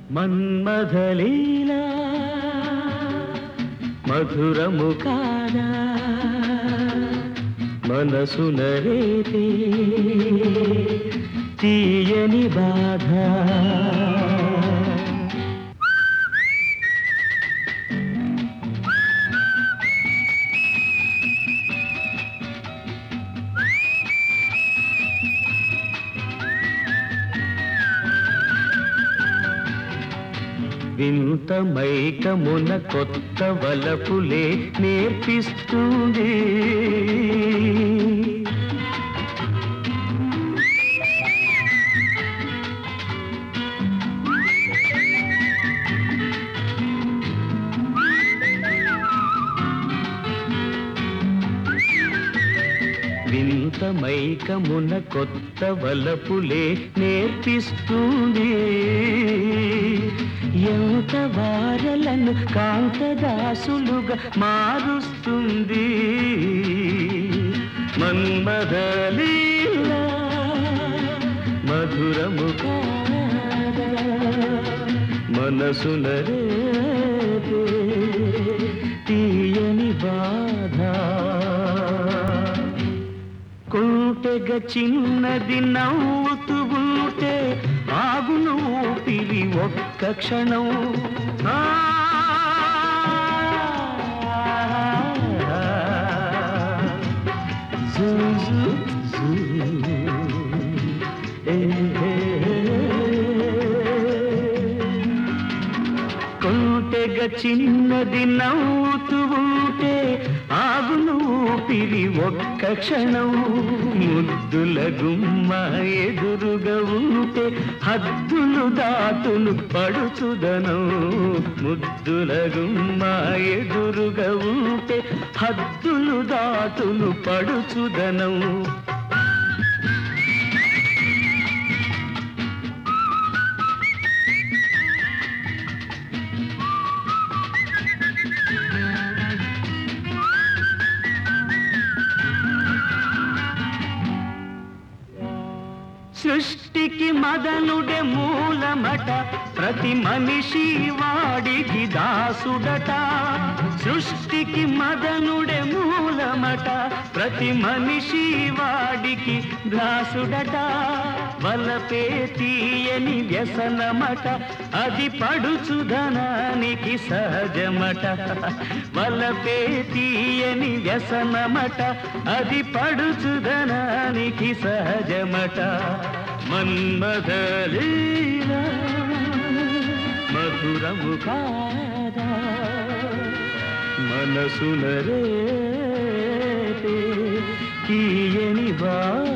మన్మథలీలా మధురము కాదా మనసున రేపే తీయని బాధ వింత మైకమున కొత్త వలపులే నేర్పిస్తుంది వింత మైకమున కొత్త వలపులే నేర్పిస్తుంది ఎంత వారలను కాంతదాసులుగా మారుస్తుంది మన్మదలీలా మధురము కాదా మనసున రేపే తీయని బాధ కుంటెగ చిన్నది నవ్వుతూ ఉంటే ఆగును ఊపిరి ఒక్క క్షణం ఆ, జూ, జూ, జూ. ఏ, ఏ, కొంటెగ చిన్నది నవ్వుతూ ఉంటే ఆగును ఊపిరి ఒక్క క్షణం ముద్దుల గుమ్మ ఎదురుగా ఉంటే హద్దులు దాటును పడుచుదనం ముద్దుల గుమ్మ ఎదురుగా ఉంటే హద్దులు దాటును పడుచుదనం సృష్టికి మదనుడే మూలమట ప్రతి మనిషి వాడికి దాసుడట సృష్టికి మదనుడే మూలమట ప్రతి మనిషి వాడికి దాసుడట వలపే తీయని వ్యసనమట అది పడుచుదనానికి సహజమట వలపే తీయని వ్యసనమట అది పడుచుదనానికి సహజమట మన్మథలీలా మధురము కాదా మనసున రేపే తీయని బా